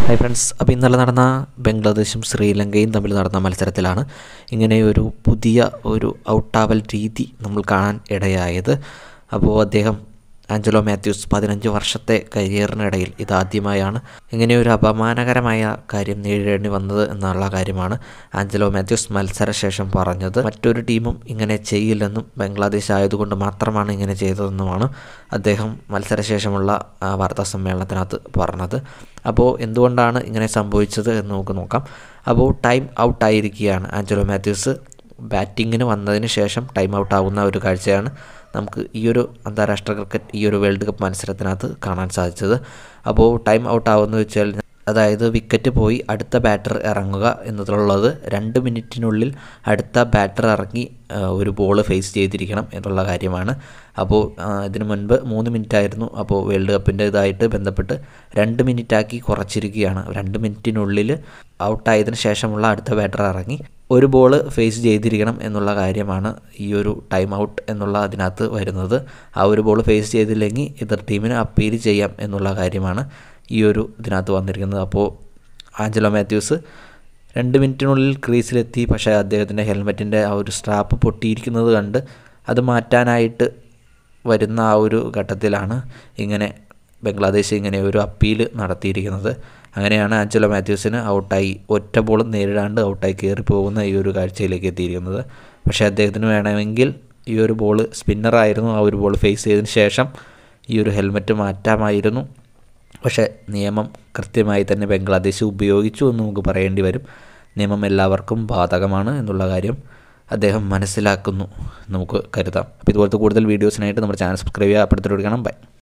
hi friends അപ്പോൾ ഇന്നലെ നടന്ന ബംഗ്ലാദേശും ശ്രീലങ്കയും തമ്മിൽ നടന്ന മത്സരത്തിലാണ് ഇങ്ങനെ ഒരു പുതിയ ഒരു ഔട്ടാവൽ രീതി നമ്മൾ കാണാൻ ഇടയായത് അപ്പോൾ അദ്ദേഹം ആഞ്ചലോ മാത്യൂസ് പതിനഞ്ച് വർഷത്തെ കരിയറിനിടയിൽ ഇതാദ്യമായാണ് ഇങ്ങനെ ഒരു അപമാനകരമായ കാര്യം നേരിടേണ്ടി വന്നത് എന്നുള്ള കാര്യമാണ് ആഞ്ചലോ മാത്യൂസ് മത്സരശേഷം പറഞ്ഞത് മറ്റൊരു ടീമും ഇങ്ങനെ ചെയ്യില്ലെന്നും ബംഗ്ലാദേശ് ആയതുകൊണ്ട് മാത്രമാണ് ഇങ്ങനെ ചെയ്തതെന്നുമാണ് അദ്ദേഹം മത്സരശേഷമുള്ള ആ, വാർത്താ സമ്മേളനത്തിനകത്ത് പറഞ്ഞത് അപ്പോൾ എന്തുകൊണ്ടാണ് ഇങ്ങനെ സംഭവിച്ചത് എന്ന് നമുക്ക് നോക്കാം അപ്പോൾ ടൈം ഔട്ടായിരിക്കുകയാണ് ആഞ്ചലോ മാത്യൂസ് ബാറ്റിങ്ങിന് വന്നതിന് ശേഷം ടൈം ഔട്ട് ആവുന്ന ഒരു കാഴ്ചയാണ് നമുക്ക് ഈ ഒരു അന്താരാഷ്ട്ര ക്രിക്കറ്റ് ഈ ഒരു വേൾഡ് കപ്പ് മത്സരത്തിനകത്ത് കാണാൻ സാധിച്ചത് അപ്പോൾ ടൈം ഔട്ട് ആവുമെന്ന് വെച്ചാൽ അതായത് വിക്കറ്റ് പോയി അടുത്ത ബാറ്റർ ഇറങ്ങുക എന്നതുള്ളത് രണ്ട് മിനിറ്റിനുള്ളിൽ അടുത്ത ബാറ്റർ ഇറങ്ങി ആ, ഒരു ബോൾ ഫേസ് ചെയ്തിരിക്കണം എന്നുള്ള കാര്യമാണ് അപ്പോൾ ആ, ഇതിനു മുൻപ് മൂന്ന് മിനിറ്റ് ആയിരുന്നു അപ്പോൾ വേൾഡ് കപ്പിൻ്റെ ഇതായിട്ട് ബന്ധപ്പെട്ട് രണ്ട് മിനിറ്റാക്കി കുറച്ചിരിക്കുകയാണ് രണ്ട് മിനിറ്റിനുള്ളിൽ ഔട്ടായതിനു ശേഷമുള്ള അടുത്ത ബാറ്റർ ഇറങ്ങി ഒരു ബോൾ ഫേസ് ചെയ്തിരിക്കണം എന്നുള്ള കാര്യമാണ് ഈ ഒരു ടൈം ഔട്ട് എന്നുള്ള അതിനകത്ത് വരുന്നത് ആ ഒരു ബോൾ ഫേസ് ചെയ്തില്ലെങ്കിൽ എതിർ ടീമിന് അപ്പീൽ ചെയ്യാം എന്നുള്ള കാര്യമാണ് ഈ ഒരു ഇതിനകത്ത് വന്നിരിക്കുന്നത് അപ്പോൾ ആഞ്ചലോ മാത്യൂസ് രണ്ട് മിനിറ്റിനുള്ളിൽ ക്രീസിലെത്തി പക്ഷേ അദ്ദേഹത്തിൻ്റെ ഹെൽമെറ്റിൻ്റെ ആ ഒരു സ്ട്രാപ്പ് പൊട്ടിയിരിക്കുന്നത് കണ്ട് അത് മാറ്റാനായിട്ട് വരുന്ന ആ ഒരു ഘട്ടത്തിലാണ് ഇങ്ങനെ ബംഗ്ലാദേശ് ഇങ്ങനെ ഒരു അപ്പീൽ നടത്തിയിരിക്കുന്നത് അങ്ങനെയാണ് ആഞ്ചലോ മാത്യൂസിന് ഔട്ടായി ഒറ്റ ബോളും നേരിടാണ്ട് ഔട്ടായി കയറി പോകുന്ന ഈ ഒരു കാഴ്ചയിലേക്ക് എത്തിയിരിക്കുന്നത് പക്ഷേ അദ്ദേഹത്തിന് വേണമെങ്കിൽ ഈ ഒരു ബോൾ സ്പിന്നറായിരുന്നു ആ ഒരു ബോൾ ഫേസ് ചെയ്തതിന് ശേഷം ഈ ഒരു ഹെൽമെറ്റ് മാറ്റാമായിരുന്നു പക്ഷേ നിയമം കൃത്യമായി തന്നെ ബംഗ്ലാദേശ് ഉപയോഗിച്ചു എന്ന് നമുക്ക് പറയേണ്ടി വരും നിയമം എല്ലാവർക്കും ബാധകമാണ് എന്നുള്ള കാര്യം അദ്ദേഹം മനസ്സിലാക്കുന്നു നമുക്ക് കരുതാം അപ്പോൾ ഇതുപോലത്തെ കൂടുതൽ വീഡിയോസിനായിട്ട് നമ്മുടെ ചാനൽ സബ്സ്ക്രൈബ് ചെയ്യുക അപ്പുറത്തോട്ട് കൊടുക്കണം ബൈ